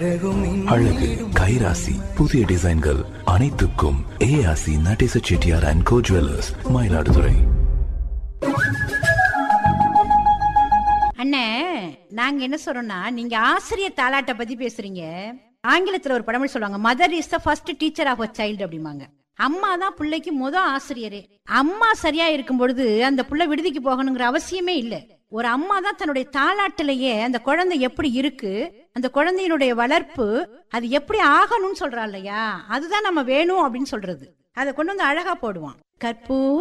அழகு கைராசி புதிய டிசைன்கள் அனைத்துக்கும் ARC Natesa Chettiar and co jewellers Mayiladuthurai அண்ணே நாங்க என்ன சொல்றோம்னா நீங்க ஆசிரியர் தாலாட்ட பத்தி பேசுறீங்க ஆங்கிலத்துல ஒரு பழமொழி சொல்லுவாங்க mother is the first teacher of a child அப்படிம்பாங்க அம்மா தான் பிள்ளைக்கு முத ஆசிரியரே அம்மா சரியா இருக்கும் பொழுது அந்த புள்ள விடுதிக்கு போகணுங்கிற அவசியமே இல்ல ஒரு அம்மா தான் தன்னுடைய தாலாட்டிலேயே அந்த குழந்தை எப்படி இருக்கு அந்த குழந்தையினுடைய வளர்ப்பு அது எப்படி ஆகணும்னு சொல்றா இல்லையா அதுதான் நம்ம வேணும் அப்படின்னு சொல்றது அதை கொண்டு வந்து அழகா போடுவான் கற்பூர